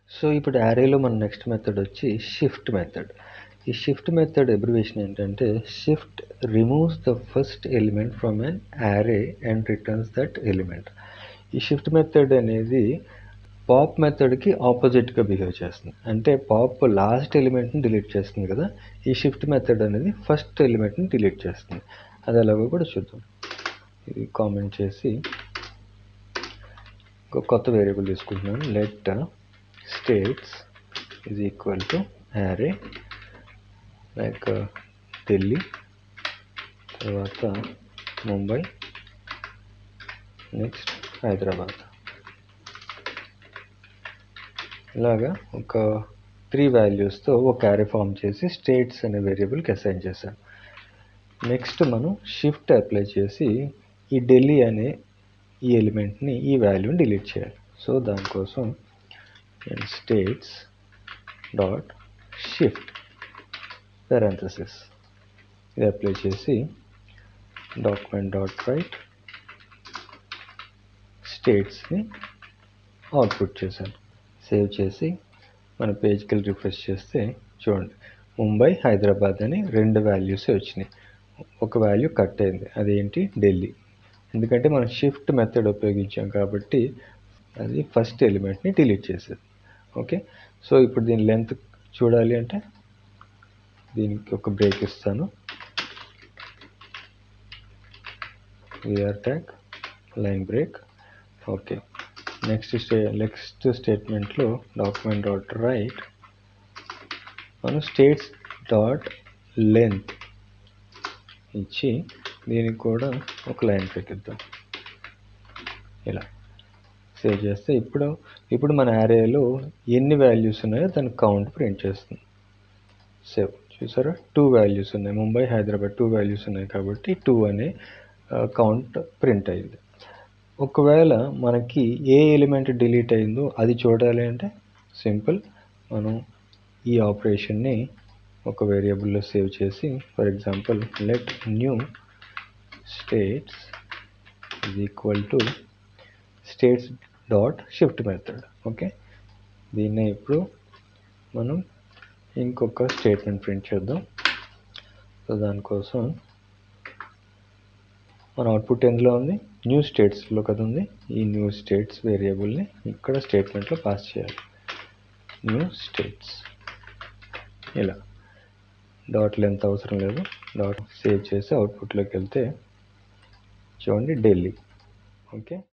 so ఇప్పుడు యారేలో మన నెక్స్ట్ మెథడ్ వచ్చి షిఫ్ట్ మెథడ్ ఈ షిఫ్ట్ మెథడ్ అబ్రివేషన్ ఏంటంటే shift removes the first element from an array and returns that element ఈ షిఫ్ట్ మెథడ్ అనేది పాప్ మెథడ్కి ఆపోజిట్గా బిహేవ్ చేస్తుంది అంటే పాప్ లాస్ట్ ఎలిమెంట్ని డిలీట్ చేస్తుంది కదా ఈ షిఫ్ట్ మెథడ్ అనేది ఫస్ట్ ఎలిమెంట్ని డిలీట్ చేస్తుంది అది ఎలాగో కూడా చూద్దాం ఇది కామెంట్ చేసి ఒక కొత్త వేరియబుల్ తీసుకుంటున్నాను let states is equal to array like Delhi తర్వాత ముంబై నెక్స్ట్ హైదరాబాద్ ఇలాగా ఒక త్రీ వాల్యూస్తో ఒక యారే ఫామ్ చేసి స్టేట్స్ అనే వేరియబుల్కి అసైన్ చేశాను నెక్స్ట్ మనం షిఫ్ట్ అప్లై చేసి ఈ ఢిల్లీ అనే ఈ ఎలిమెంట్ని ఈ వాల్యూని డిలీట్ చేయాలి సో దానికోసం నేను స్టేట్స్ డాట్ షిఫ్ట్ పెరాంథసిస్ ఇది అప్లై చేసి డాక్యుమెంట్ డాట్ రైట్ స్టేట్స్ని అవుట్పుట్ చేశాను సేవ్ చేసి మన పేజ్కి వెళ్ళి రిఫ్రెష్ చేస్తే చూడండి ముంబై హైదరాబాద్ అని రెండు వాల్యూసే వచ్చినాయి ఒక వాల్యూ కట్ అయింది అదేంటి ఢిల్లీ ఎందుకంటే మనం షిఫ్ట్ మెథడ్ ఉపయోగించాం కాబట్టి అది ఫస్ట్ ఎలిమెంట్ని డిలీట్ చేసేది ఓకే సో ఇప్పుడు దీని లెంత్ చూడాలి అంటే దీనికి ఒక బ్రేక్ ఇస్తాను BR tag line break okay next stay next స్టేట్మెంట్లో డాక్యుమెంట్ డాట్ రైట్ మనం స్టేట్స్ డాట్ లెంత్ ఇచ్చి దీనికి కూడా ఒక లైన్ బ్రేక్ ఇద్దాం ఇలా సేవ్ చేస్తే ఇప్పుడు ఇప్పుడు మన యారేలో ఎన్ని వాల్యూస్ ఉన్నాయో దాని కౌంట్ ప్రింట్ చేస్తుంది సేవ్ చూసారా టూ వాల్యూస్ ఉన్నాయి ముంబై హైదరాబాద్ టూ వాల్యూస్ ఉన్నాయి కాబట్టి టూ అనే కౌంట్ ప్రింట్ అయింది ఒకవేళ మనకి ఏ ఎలిమెంట్ డిలీట్ అయిందో అది చూడాలి అంటే సింపుల్ మనం ఈ ఆపరేషన్ని ఒక వేరియబుల్లో సేవ్ చేసి for example let new states is equal to states dot shift method okay దీన్నే ఇప్పుడు మనం ఇంకొక స్టేట్మెంట్ ప్రింట్ చేద్దాం సో దానికోసం మన అవుట్పుట్ ఎందులో ఉంది న్యూ స్టేట్స్లో కదా ఉంది ఈ న్యూ స్టేట్స్ వేరియబుల్ని ఇక్కడ స్టేట్మెంట్లో పాస్ చేయాలి న్యూ స్టేట్స్ ఇలా డాట్ లెంత్ అవసరం లేదు డాట్ సేవ్ చేసి అవుట్పుట్లోకి వెళ్తే చూడండి ఢిల్లీ ఓకే